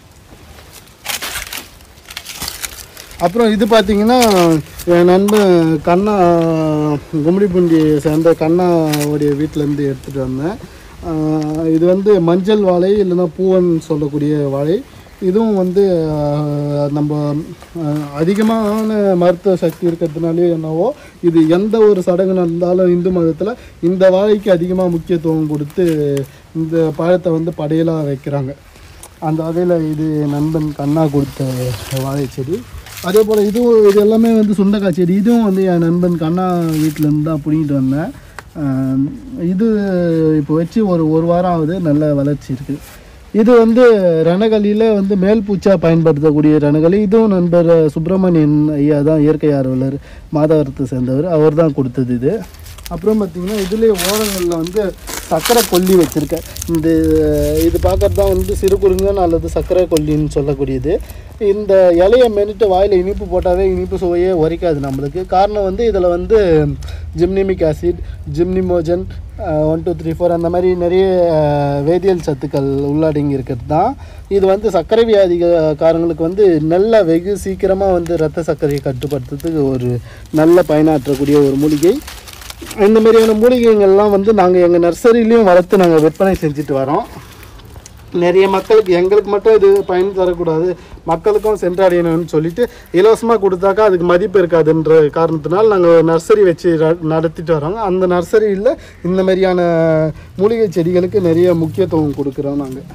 அப்புறம் இது பார்த்தீங்கன்னா என் நண்பன் கண்ணா கும்மிடிப்பூண்டியை சேர்ந்த கண்ணாவுடைய வீட்டிலேருந்து எடுத்துகிட்டு வந்தேன் ஆஹ் இது வந்து மஞ்சள் வாழை இல்லைன்னா பூவன் சொல்லக்கூடிய வாழை இதுவும் வந்து ஆஹ் நம்ம ஆஹ் அதிகமான மருத்துவ சக்தி இருக்கிறதுனாலே என்னவோ இது எந்த ஒரு சடங்கு நடந்தாலும் இந்து மதத்தில் இந்த வாழைக்கு அதிகமாக முக்கியத்துவம் கொடுத்து இந்த பழத்தை வந்து படையலாக வைக்கிறாங்க அந்த வகையில் இது நண்பன் கண்ணா கொடுத்த வாழைச்செடி அதே போல் இதுவும் இது எல்லாமே வந்து சுண்டக்காய் செடி இதுவும் வந்து என் நண்பன் கண்ணா வீட்டிலேருந்து தான் பிடிங்கிட்டு வந்தேன் ஆஹ் இது இப்போ வச்சு ஒரு ஒரு வாரம் ஆகுது நல்ல வளர்ச்சி இருக்குது இது வந்து ரணகளியில் வந்து மேல் பூச்சா பயன்படுத்தக்கூடிய ரணகளி இதுவும் நண்பர் சுப்பிரமணியன் ஐயா தான் இயற்கை ஆர்வலர் மாதவரத்தை சேர்ந்தவர் அவர் தான் கொடுத்தது இது அப்புறம் பார்த்தீங்கன்னா இதுலேயே ஓரங்களில் வந்து சக்கரை கொல்லி வச்சுருக்கேன் இந்த இது பார்க்கறது தான் வந்து சிறு குறுங்கன் அல்லது சக்கரை கொல்லின்னு சொல்லக்கூடியது இந்த இலையை மென்னுட்டு வாயில் இனிப்பு போட்டாவே இனிப்பு சுவையே உரைக்காது நம்மளுக்கு காரணம் வந்து இதில் வந்து ஜிம்னிமிக் ஆசிட் ஜிம்னிமோஜன் ஒன் டூ த்ரீ ஃபோர் அந்த மாதிரி நிறைய அஹ், வேதியியல் சத்துக்கள் உள்ளடங்கி இருக்கிறது தான் இது வந்து சர்க்கரை வியாதிகாரங்களுக்கு வந்து நல்ல வெகு சீக்கிரமாக வந்து ரத்த சர்க்கரையை கட்டுப்படுத்துறதுக்கு ஒரு நல்ல பயனாற்றக்கூடிய ஒரு மூலிகை இந்த மாதிரியான மூலிகைகள்லாம் வந்து நாங்கள் எங்கள் நர்சரிலையும் வளர்த்து நாங்கள் விற்பனை செஞ்சுட்டு வரோம் நிறைய மக்களுக்கு எங்களுக்கு மட்டும் இது பயன் தரக்கூடாது மக்களுக்கும் சென்றடையணும்னு சொல்லிட்டு இலவசமாக கொடுத்தாக்கா அதுக்கு மதிப்பு இருக்காதுன்ற காரணத்தினால் நாங்கள் நர்சரி வச்சு ர- நடத்திட்டு வரோங்க அந்த நர்சரியில் இந்த மாதிரியான மூலிகை செடிகளுக்கு நிறைய முக்கியத்துவம் கொடுக்குறோம் நாங்கள்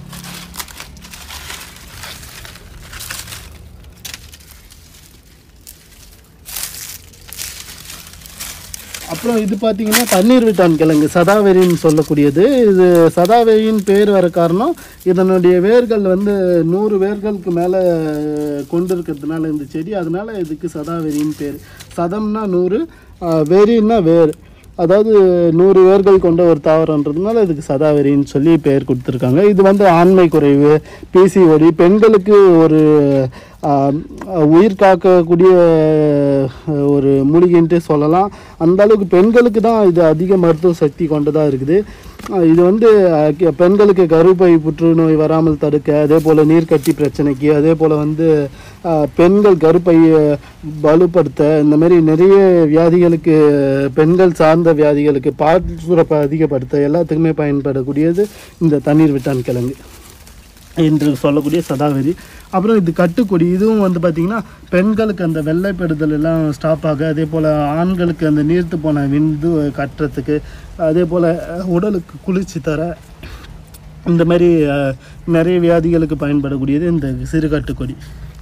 அப்புறம் இது பார்த்தீங்கன்னா தண்ணீர் விட்டான் கிழங்கு சதாவெரின்னு சொல்லக்கூடியது இது சதாவெரியின் பேர் வர காரணம் இதனுடைய வேர்கள் வந்து நூறு வேர்களுக்கு மேலே கொண்டு இருக்கிறதுனால இந்த செடி அதனால இதுக்கு சதாவெரின்னு பேர் சதம்னா நூறு ஆஹ், வெறின்னா வேர் அதாவது நூறு வேர்கள் கொண்ட ஒரு தாவரன்றதுனால இதுக்கு சதாவெரின்னு சொல்லி பெயர் கொடுத்துருக்காங்க இது வந்து ஆண்மை குறைவு பிசிஓடி பெண்களுக்கு ஒரு ஆஹ், உயிர் காக்கக்கூடிய அஹ், ஒரு மூலிகைன்ட்டு சொல்லலாம் அந்த அளவுக்கு பெண்களுக்கு தான் இது அதிக மருத்துவ சக்தி கொண்டதாக இருக்குது அஹ், இது வந்து அஹ், கி- பெண்களுக்கு கருப்பை புற்றுநோய் வராமல் தடுக்க அதே போல் நீர்க்கட்டி பிரச்சனைக்கு அதே போல் வந்து அஹ், பெண்கள் கருப்பையை வலுப்படுத்த இந்த மாதிரி நிறைய வியாதிகளுக்கு பெண்கள் சார்ந்த வியாதிகளுக்கு பால் சுரப்பை அதிகப்படுத்த எல்லாத்துக்குமே பயன்படக்கூடியது இந்த தண்ணீர் விட்டான் கிழங்கு என்று சொல்லக்கூடிய சதாவெரி அப்புறம் இது கட்டுக்கொடி இதுவும் வந்து பார்த்திங்கன்னா பெண்களுக்கு அந்த வெள்ளைப்படுதல் எல்லாம் ஸ்டாப் ஆக அதே போல் ஆண்களுக்கு அந்த நீர்த்து போன விந்து கட்டுறதுக்கு அதே போல் உடலுக்கு குளிர்ச்சி தர இந்த மாதிரி அஹ், நிறைய வியாதிகளுக்கு பயன்படக்கூடியது இந்த சிறு கட்டுக்கொடி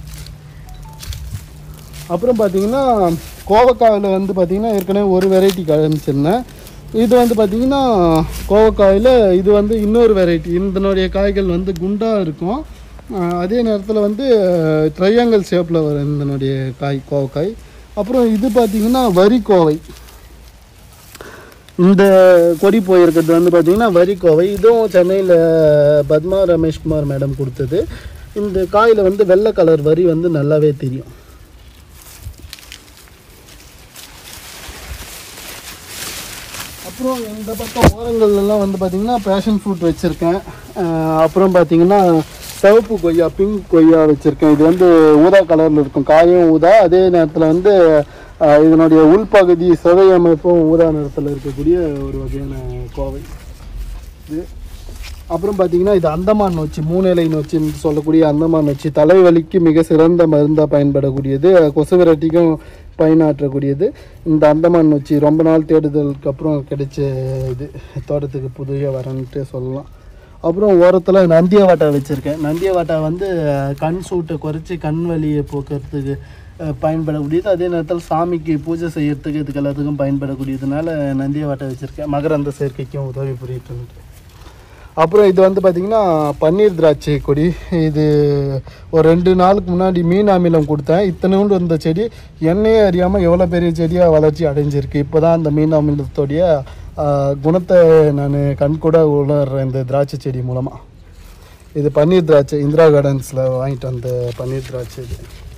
அப்புறம் பார்த்தீங்கன்னா கோவக்காயில் வந்து பார்த்தீங்கன்னா ஏற்கனவே ஒரு வெரைட்டி காமிச்சிருந்தேன் இது வந்து பார்த்தீங்கன்னா கோவக்காயில் இது வந்து இன்னொரு வெரைட்டி இதனுடைய காய்கள் வந்து குண்டாக இருக்கும் அஹ் அதே நேரத்தில் வந்து ட்ரையாங்கல் ஷேப்பில் வரும் இதனுடைய காய் கோவக்காய் அப்புறம் இது பார்த்தீங்கன்னா வரி கோவை இந்த கொடி போயிருக்கிறது வந்து பார்த்தீங்கன்னா வரிக்கோவை இதுவும் சென்னையில் பத்மா ரமேஷ்குமார் மேடம் கொடுத்தது இந்த காயில் வந்து வெள்ளை கலர் வரி வந்து நல்லாவே தெரியும் அப்புறம் இந்த பக்கம் ஓரங்கள்லாம் வந்து பார்த்தீங்கன்னா பேஷன் ஃப்ரூட் வச்சுருக்கேன் அப்புறம் பார்த்தீங்கன்னா சிவப்பு கொய்யா பிங்க் கொய்யா வச்சுருக்கேன் இது வந்து ஊதா கலரில் இருக்கும் காயும் ஊதா அதே நேரத்தில் வந்து அஹ், இதனுடைய உள்பகுதி சுவை அமைப்பும் ஊதா நிறத்தில் இருக்கக்கூடிய ஒரு வகையான கோவை இது அப்புறம் பார்த்தீங்கன்னா இது அந்தமான் நொச்சி மூணிலை நொச்சின்னு சொல்லக்கூடிய அந்தமான் நொச்சி தலைவலிக்கு மிக சிறந்த மருந்தாக பயன்படக்கூடியது கொசு விரட்டிக்கும் பயனாற்றக்கூடியது இந்த அந்தமான் நொச்சி ரொம்ப நாள் தேடுதலுக்கு அப்புறம் கிடைச்ச இது தோட்டத்துக்கு புதிய வரன்ட்டு சொல்லலாம் அப்புறம் ஓரத்தில் நந்தியவாட்டா வச்சுருக்கேன் நந்தியவாட்டா வந்து அஹ், கண் சூட்டை குறைச்சி கண் வலியை போக்குறதுக்கு அஹ், பயன்படக்கூடியது அதே நேரத்தில் சாமிக்கு பூஜை செய்யறதுக்கு இதுக்கு எல்லாத்துக்கும் பயன்படக்கூடியதுனால நந்தியவாட்டை வச்சுருக்கேன் மகரந்த சேர்க்கைக்கும் உதவி புரியுது அப்புறம் இது வந்து பார்த்திங்கன்னா பன்னீர் திராட்சை கொடி இது ஒரு ரெண்டு நாளுக்கு முன்னாடி மீன் அமிலம் கொடுத்தேன் இத்தனையோண்டு வந்த செடி என்னையே அறியாமல் எவ்வளோ பெரிய செடியாக வளர்ச்சி அடைஞ்சிருக்கு இப்போ தான் அந்த மீன் அமிலத்தோடைய ஆஹ், குணத்தை நான் கண்கூட உணர்றேன் இந்த திராட்சை செடி மூலமாக இது பன்னீர் திராட்சை இந்திரா கார்டன்ஸில் வாங்கிட்டு வந்த பன்னீர் திராட்சை இது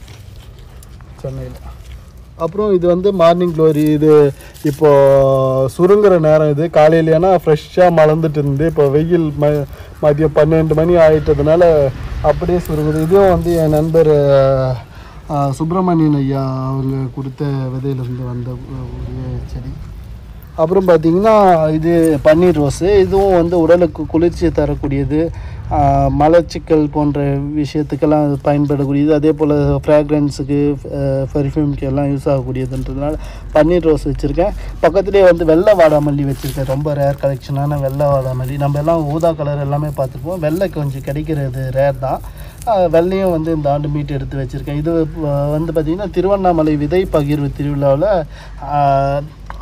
சென்னையில் அப்புறம் இது வந்து மார்னிங் க்ளோரி இது இப்போ சுருங்குற நேரம் இது காலையிலனா ஃப்ரெஷ்ஷாக மலர்ந்துட்டு இருந்து இப்போ வெயில் ம மதியம் பன்னெண்டு மணி ஆயிட்டதுனால அப்படியே சுருங்குது இதுவும் வந்து என் நண்பர் அஹ், அஹ், சுப்பிரமணியன் ஐயா அவங்க கொடுத்த விதையிலேருந்து வந்த ஒரு செடி அப்புறம் பார்த்தீங்கன்னா இது பன்னீர் ரோஸு இதுவும் வந்து உடலுக்கு குளிர்ச்சி தரக்கூடியது ஆஹ் மலச்சிக்கல் போன்ற விஷயத்துக்கெல்லாம் அது பயன்படக்கூடியது அதே போல் ஃப்ராக்ரன்ஸுக்கு பெர்ஃப்யூம்க்கு எல்லாம் யூஸ் ஆகக்கூடியதுன்றதுனால பன்னீர் ரோஸ் வச்சுருக்கேன் பக்கத்துலேயே வந்து வெள்ளை வாடாமல்லி வச்சுருக்கேன் ரொம்ப ரேர் கலெக்ஷனான வெள்ளை வாடாமல்லி நம்ம எல்லாம் ஊதா கலர் எல்லாமே பார்த்துருப்போம் வெள்ளை கொஞ்சம் கிடைக்கிறது ரேர் தான் ஆஹ் வெள்ளையும் வந்து இந்த ஆண்டு மீட் எடுத்து வச்சுருக்கேன் இது ஆஹ் வந்து பார்த்திங்கன்னா திருவண்ணாமலை விதை பகிர்வு திருவிழாவில்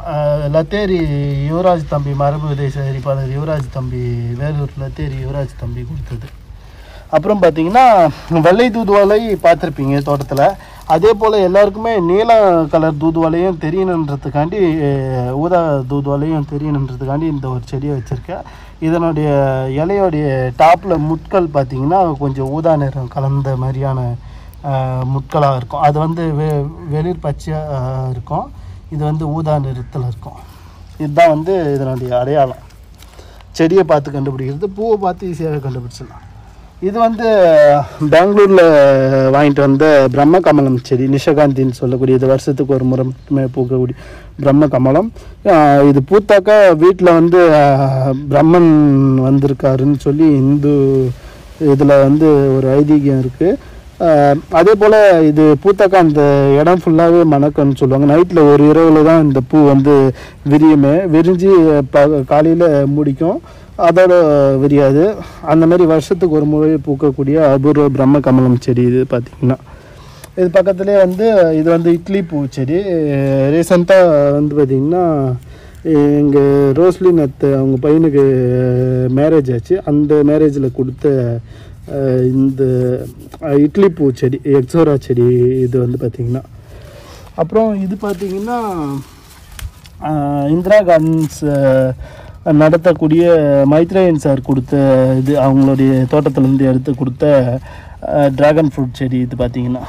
ஆஹ் லத்தேரி யுவராஜ் தம்பி மரபு விதை சேகரிப்பாளர் யுவராஜ் தம்பி வேலூர் லத்தேரி யுவராஜ் தம்பி கொடுத்தது அப்புறம் பார்த்தீங்கன்னா வெள்ளை தூதுவளை பார்த்துருப்பீங்க தோட்டத்தில் அதே போல் எல்லாருக்குமே நீல கலர் தூதுவளையும் தெரியணுன்றதுக்காண்டி அஹ், ஊதா தூதுவளையும் தெரியணுன்றதுக்காண்டி இந்த ஒரு செடியை வச்சுருக்கேன் இதனுடைய இலையோடைய டாப்பில் முட்கள் பார்த்தீங்கன்னா கொஞ்சம் ஊதா நிறம் கலந்த மாதிரியான முட்களாக இருக்கும் அது வந்து வெ வெளிர் பச்சையாக இருக்கும் இது வந்து ஊதா நிறத்தில் இருக்கும் இதுதான் வந்து இதனுடைய அடையாளம் செடியை பார்த்து கண்டுபிடிக்கிறது பூவை பார்த்து ஈஸியாக கண்டுபிடிச்சிடலாம் இது வந்து பெங்களூரில் வாங்கிட்டு வந்த பிரம்ம கமலம் செடி நிஷகாந்தின்னு சொல்லக்கூடிய இது வருஷத்துக்கு ஒரு முறை மட்டுமே பூக்கக்கூடிய பிரம்ம கமலம் ஆஹ் இது பூத்தாக்கா வீட்டில் வந்து ஆஹ், பிரம்மன் வந்திருக்காருன்னு சொல்லி இந்து இதில் வந்து ஒரு ஐதீகம் இருக்குது அதே போல் இது பூத்தாக்கா அந்த இடம் ஃபுல்லாகவே மணக்கம்னு சொல்லுவாங்க நைட்டில் ஒரு இரவில் தான் இந்த பூ வந்து விரியுமே விரிஞ்சு ப காலையில் முடிக்கும் அதோட விரியாது அந்த மாதிரி வருஷத்துக்கு ஒரு முறை பூக்கக்கூடிய அபூர்வ பிரம்ம கமலம் செடி இது பார்த்திங்கன்னா இது பக்கத்துலேயே வந்து இது வந்து இட்லி பூ செடி ரீசெண்டாக வந்து பார்த்திங்கன்னா எங்கள் ரோஸ்லின் அத்தை அவங்க பையனுக்கு மேரேஜ் ஆச்சு அந்த மேரேஜில் கொடுத்த அஹ், இந்த அஹ், இட்லி பூ செடி எக்ஸோரா செடி இது வந்து பார்த்திங்கன்னா அப்புறம் இது பார்த்திங்கன்னா ஆஹ் இந்திரா கார்டன்ஸ் ஆஹ் நடத்தக்கூடிய மைத்ரேயன் சார் கொடுத்த இது அவங்களுடைய தோட்டத்துலேருந்து எடுத்து கொடுத்த ட்ராகன் ஃப்ரூட் செடி இது பார்த்தீங்கன்னா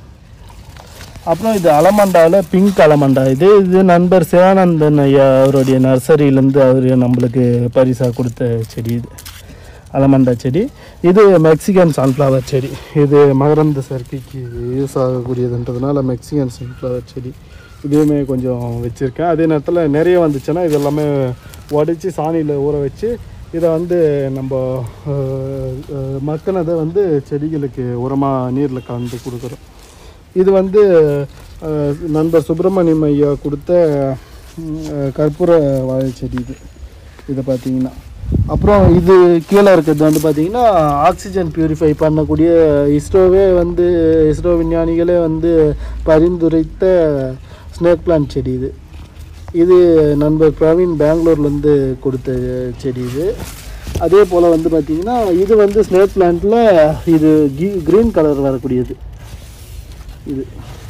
அப்புறம் இது அலமண்டாவில் பிங்க் அலமண்டா இது இது நண்பர் சிவானந்தன் ஐயா அவருடைய நர்சரியிலேருந்து அவர் நம்மளுக்கு பரிசாக கொடுத்த செடி இது அலமண்டா செடி இது மெக்சிகன் சன்ஃப்ளவர் செடி இது மகரந்த சேர்க்கைக்கு யூஸ் ஆகக்கூடியதுன்றதுனால மெக்சிகன் சன்ஃப்ளவர் செடி இதுவுமே கொஞ்சம் வச்சுருக்கேன் அதே நேரத்தில் நிறைய வந்துச்சுன்னா இது எல்லாமே உடச்சி சாணியில் ஊற வச்சு இதை வந்து நம்ம அஹ், அஹ், மக்கினதை வந்து செடிகளுக்கு உரமாக நீரில் கலந்து கொடுக்குறோம் இது வந்து அஹ், நண்பர் சுப்பிரமணியம் ஐயா கொடுத்த ம், அஹ், கற்பூர வாழை செடி இது இதை பார்த்தீங்கன்னா அப்புறம் இது கீழே இருக்கிறது வந்து பார்த்தீங்கன்னா ஆக்சிஜன் பியூரிஃபை பண்ணக்கூடிய இஸ்ரோவே வந்து இஸ்ரோ விஞ்ஞானிகளே வந்து பரிந்துரைத்த ஸ்னேக் பிளான்ட் செடி இது இது நண்பர் பிரவீன் பெங்களூர்லேருந்து கொடுத்த செடி இது அதே போல் வந்து பார்த்தீங்கன்னா இது வந்து ஸ்னேக் பிளான்ட்டில் இது கீ க்ரீன் கலர் வரக்கூடியது இது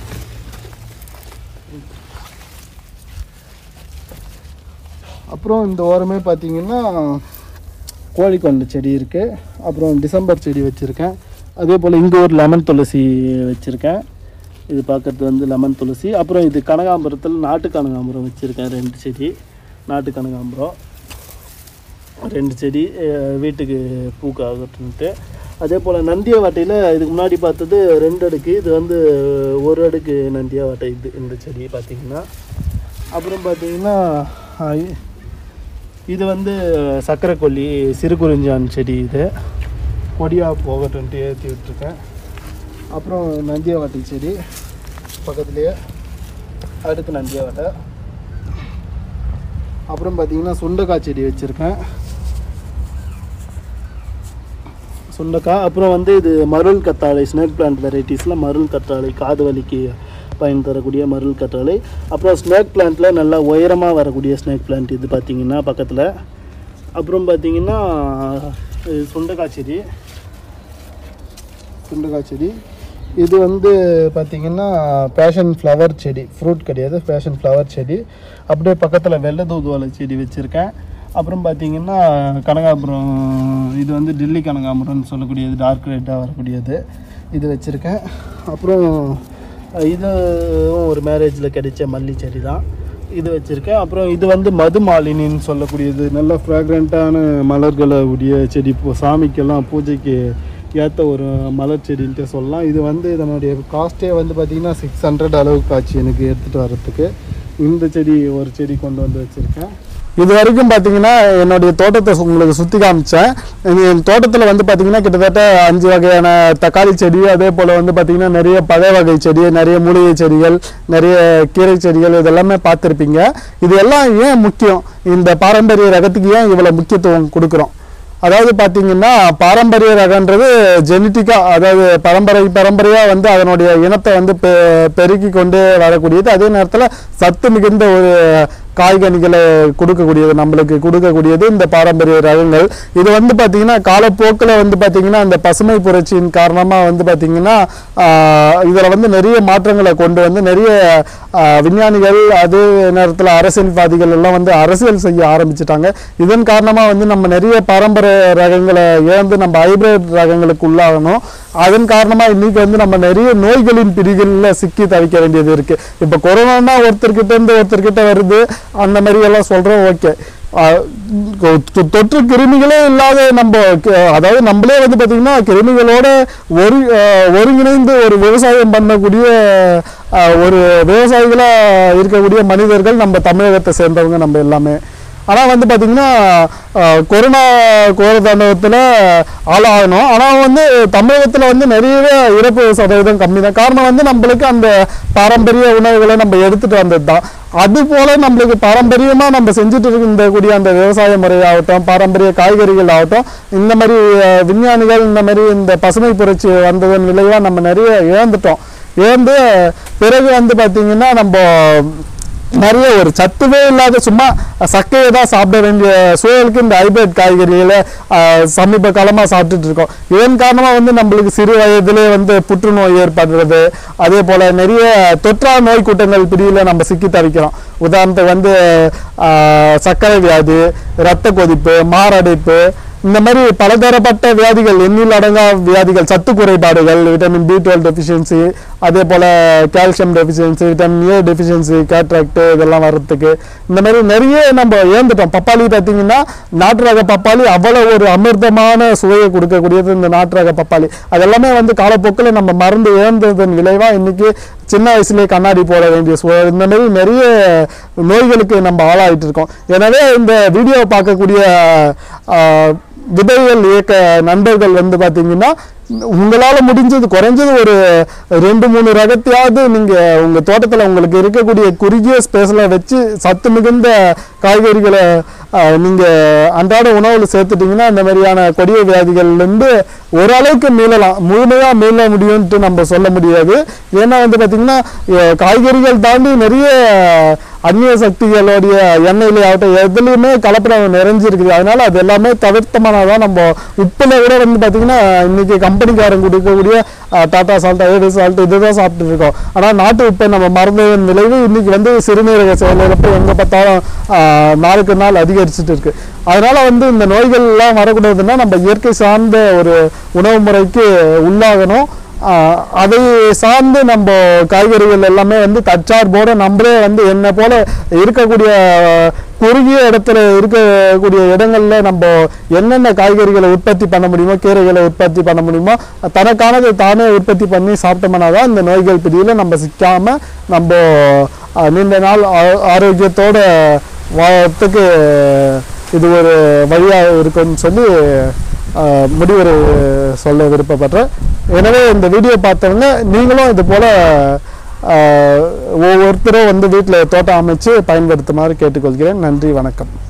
அப்புறம் இந்த ஓரமே பார்த்தீங்கன்னா கோழிக்கொண்டை செடி இருக்குது அப்புறம் டிசம்பர் செடி வச்சுருக்கேன் அதே போல் இங்கே ஒரு லெமன் துளசி வச்சுருக்கேன் இது பார்க்குறது வந்து லெமன் துளசி அப்புறம் இது கனகாம்பரத்தில் நாட்டு கனகாம்பரம் வச்சுருக்கேன் ரெண்டு செடி நாட்டு கனகாம்பரம் ரெண்டு செடி அஹ், வீட்டுக்கு பூக்காகட்டுன்ட்டு அதே போல் நந்தியாவட்டையில் இதுக்கு முன்னாடி பார்த்தது ரெண்டு அடுக்கு இது வந்து ஒரு அடுக்கு நந்தியாவட்டை இது இந்த செடி பார்த்திங்கன்னா அப்புறம் பார்த்தீங்கன்னா அஹ், இது வந்து சக்கரை கொல்லி சிறுகுறிஞ்சான் செடி இது கொடியாக போகட்டுன்ட்டு ஏற்றி விட்டுருக்கேன் அப்புறம் நந்தியாவட்டை செடி பக்கத்துலேயே அடுத்து நந்தியாவட்டை அப்புறம் பார்த்தீங்கன்னா சுண்டைக்காய் செடி வச்சுருக்கேன் சுண்டைக்காய் அப்புறம் வந்து இது மருள் கத்தாழை ஸ்னேக் பிளான்ட் வெரைட்டிஸில் மருள் கத்தாழை காது வலிக்கு பயன் தரக்கூடிய மருள் கத்தாழை அப்புறம் ஸ்னேக் பிளான்ட்டில் நல்லா உயரமாக வரக்கூடிய ஸ்னேக் பிளான்ட் இது பார்த்தீங்கன்னா பக்கத்தில் அப்புறம் பார்த்தீங்கன்னா இது சுண்டைக்காய் செடி சுண்டைக்காய் செடி இது வந்து பார்த்திங்கன்னா பேஷன் ஃப்ளவர் செடி ஃப்ரூட் கிடையாது பேஷன் ஃப்ளவர் செடி அப்படியே பக்கத்தில் வெள்ளை தூதுவளை செடி வச்சுருக்கேன் அப்புறம் பார்த்திங்கன்னா கனகாபுரம் இது வந்து டெல்லி கனகாபுரம்னு சொல்லக்கூடியது டார்க் ரெட்டாக வரக்கூடியது இது வச்சுருக்கேன் அப்புறம் இதுவும் ஒரு மேரேஜில் கிடைச்ச மல்லி செடி தான் இது வச்சுருக்கேன் அப்புறம் இது வந்து மது மாலினின்னு சொல்லக்கூடியது நல்ல ஃப்ராக்ரண்ட்டான மலர்களை உடைய செடி இப்போ சாமிக்கெல்லாம் பூஜைக்கு ஏற்ற ஒரு மலர் செடின்ட்டு சொல்லலாம் இது வந்து இதனுடைய காஸ்ட்டே வந்து பார்த்திங்கன்னா சிக்ஸ் ஹண்ட்ரட் அளவுக்கு ஆச்சு எனக்கு எடுத்துகிட்டு வர்றதுக்கு இந்த செடி ஒரு செடி கொண்டு வந்து வச்சுருக்கேன் இது வரைக்கும் பார்த்தீங்கன்னா என்னுடைய தோட்டத்தை உங்களுக்கு சுற்றி காமிச்சேன் என் தோட்டத்தில் வந்து பார்த்தீங்கன்னா கிட்டத்தட்ட அஞ்சு வகையான தக்காளி செடி அதே போல் வந்து பார்த்தீங்கன்னா நிறைய பழ வகை செடி நிறைய மூலிகை செடிகள் நிறைய கீரை செடிகள் இதெல்லாமே பார்த்துருப்பீங்க இது எல்லாம் ஏன் முக்கியம் இந்த பாரம்பரிய ரகத்துக்கு ஏன் இவ்வளோ முக்கியத்துவம் கொடுக்குறோம் அதாவது பார்த்தீங்கன்னா பாரம்பரிய ரகன்றது ஜெனட்டிக்காக அதாவது பரம்பரை பரம்பரையாக வந்து அதனுடைய இனத்தை வந்து பெ பெருக்கி கொண்டு வரக்கூடியது அதே நேரத்தில் சத்து மிகுந்த ஒரு காய்கனிகளை கொடுக்கக்கூடியது நம்மளுக்கு கொடுக்கக்கூடியது இந்த பாரம்பரிய ரகங்கள் இது வந்து பார்த்தீங்கன்னா காலப்போக்கில் வந்து பார்த்தீங்கன்னா இந்த பசுமை புரட்சியின் காரணமாக வந்து பார்த்தீங்கன்னா இதில் வந்து நிறைய மாற்றங்களை கொண்டு வந்து நிறைய ஆஹ், விஞ்ஞானிகள் அதே நேரத்தில் அரசியல்வாதிகள் எல்லாம் வந்து அரசியல் செய்ய ஆரம்பிச்சிட்டாங்க இதன் காரணமாக வந்து நம்ம நிறைய பாரம்பரிய ரகங்களை இழந்து நம்ம ஹைபிரிட் ரகங்களுக்கு உள்ளாகணும் அதன் காரணமாக இன்னைக்கு வந்து நம்ம நிறைய நோய்களின் பிடிகளில் சிக்கி தவிக்க வேண்டியது இருக்கு இப்போ கொரோனானா ஒருத்தர்கிட்ட இருந்து ஒருத்தர்கிட்ட வருது அந்த மாதிரி எல்லாம் சொல்றோம் ஓகே தொற்று கிருமிகளே இல்லாத நம்ம க- அதாவது நம்மளே வந்து பார்த்தீங்கன்னா கிருமிகளோட ஒரு அஹ், ஒருங்கிணைந்து ஒரு விவசாயம் பண்ணக்கூடிய அஹ், ஒரு விவசாயிகளாக இருக்கக்கூடிய மனிதர்கள் நம்ம தமிழகத்தை சேர்ந்தவங்க நம்ம எல்லாமே ஆனால் வந்து பார்த்தீங்கன்னா அஹ், கொரோனா கோரதாண்டவத்தில் ஆளாகணும் ஆனால் வந்து தமிழகத்தில் வந்து நிறையவே இறப்பு சதவீதம் கம்மி தான் காரணம் வந்து நம்மளுக்கு அந்த பாரம்பரிய உணவுகளை நம்ம எடுத்துட்டு வந்தது தான் அது போல நம்மளுக்கு பாரம்பரியமாக நம்ம செஞ்சுட்டு இருக்கக்கூடிய அந்த விவசாய முறையாகட்டும் பாரம்பரிய காய்கறிகள் ஆகட்டும் இந்த மாதிரி அஹ், விஞ்ஞானிகள் இந்த மாதிரி இந்த பசுமை புரட்சி வந்ததன் விளைவாக நம்ம நிறைய இழந்துட்டோம் இழந்து பிறகு வந்து பார்த்தீங்கன்னா நம்ம நிறைய ஒரு சத்துவே இல்லாத சும்மா சக்கையை தான் சாப்பிட வேண்டிய சூழலுக்கு இந்த ஹைபிரிட் காய்கறிகளை ஆஹ், சமீப காலமாக சாப்பிட்டுட்டு இருக்கோம் இதன் காரணமாக வந்து நம்மளுக்கு சிறு வயதிலே வந்து புற்றுநோய் ஏற்படுறது அதே போல் நிறைய தொற்றா நோய் கூட்டங்கள் பிரிவில் நம்ம சிக்கி தவிக்கிறோம் உதாரணத்துக்கு வந்து ஆஹ், சர்க்கரை வியாதி இரத்த கொதிப்பு மாரடைப்பு இந்த மாதிரி பலதரப்பட்ட வியாதிகள் எண்ணில் அடங்கா வியாதிகள் சத்து குறைபாடுகள் விட்டமின் பி டுவெல் டெஃபிஷியன்சி அதே போல் calcium deficiency vitamin A deficiency cataract இதெல்லாம் வர்றதுக்கு இந்த மாதிரி நிறைய நம்ம ஏந்துட்டோம் பப்பாளி பார்த்தீங்கன்னா நாட்டு ரக பப்பாளி அவ்வளோ ஒரு அமிர்தமான சுவையை கொடுக்கக்கூடியது இந்த நாட்டு ரக பப்பாளி அதெல்லாமே வந்து காலப்போக்கில் நம்ம மறந்து இழந்ததன் விளைவாக இன்னைக்கு சின்ன வயசுலேயே கண்ணாடி போட வேண்டிய சூழல் இந்த மாதிரி நிறைய நோய்களுக்கு நம்ம ஆளாயிட்டு இருக்கோம் எனவே இந்த வீடியோவை பார்க்கக்கூடிய ஆஹ், விதைகள் இயக்க நண்பர்கள் வந்து பார்த்தீங்கன்னா உங்களால் முடிஞ்சது குறைஞ்சது ஒரு ரெண்டு மூணு ரகத்தையாவது நீங்கள் உங்கள் தோட்டத்தில் உங்களுக்கு இருக்கக்கூடிய குறுகிய ஸ்பேஸில் வச்சு சத்து மிகுந்த காய்கறிகளை நீங்கள் அன்றாட உணவில் சேர்த்துட்டிங்கன்னா இந்த மாதிரியான கொடிய வியாதிகள்லேருந்து ஓரளவுக்கு மீளலாம் முழுமையாக மீள முடியும்ட்டு நம்ம சொல்ல முடியாது ஏன்னா வந்து பார்த்திங்கன்னா அஹ், காய்கறிகள் தாண்டி நிறைய அந்நிய சக்திகளுடைய எண்ணெயிலே ஆகட்டும் எதுலேயுமே கலப்படம் நிறைஞ்சிருக்குது அதனால அது எல்லாமே தவிர்த்தமானதான் நம்ம உப்புல கூட வந்து பார்த்தீங்கன்னா இன்னைக்கு கம்பெனிக்காரங்க கொடுக்கக்கூடிய அஹ், டாடா சால்ட் ஐடு சால்ட் இதுதான் சாப்பிட்டு இருக்கோம் ஆனால் நாட்டு உப்பை நம்ம மறந்ததன் விளைவு இன்னைக்கு வந்து சிறுநீரக செயலிழப்பு எங்கே பார்த்தாலும் அஹ், நாளுக்கு நாள் அதிகரிச்சுட்டு இருக்கு அதனால வந்து இந்த நோய்கள் எல்லாம் வரக்கூடாதுன்னா நம்ம இயற்கை சார்ந்த ஒரு உணவு முறைக்கு உள்ளாகணும் ஆஹ் அதை சார்ந்து நம்ம காய்கறிகள் எல்லாமே வந்து தற்சார்போட நம்மளே வந்து என்ன போல இருக்கக்கூடிய குறுகிய இடத்துல இருக்கக்கூடிய இடங்கள்ல நம்ம என்னென்ன காய்கறிகளை உற்பத்தி பண்ண முடியுமோ கீரைகளை உற்பத்தி பண்ண முடியுமோ தனக்கானதை தானே உற்பத்தி பண்ணி சாப்பிட்டோம்னா தான் இந்த நோய்கள் பிடியில் நம்ம சிக்காம நம்ம ஆஹ் நீண்ட நாள் ஆ- ஆரோக்கியத்தோட வாழறதுக்கு இது ஒரு வழியாக இருக்கும்னு சொல்லி ஆஹ் முடிவுரை சொல்ல விருப்பப்படுறேன் எனவே இந்த வீடியோ பார்த்தவங்க நீங்களும் இது போல் ஒவ்வொருத்தரும் வந்து வீட்டில் தோட்டம் அமைச்சு பயன்படுத்துமாறு கேட்டுக்கொள்கிறேன் நன்றி வணக்கம்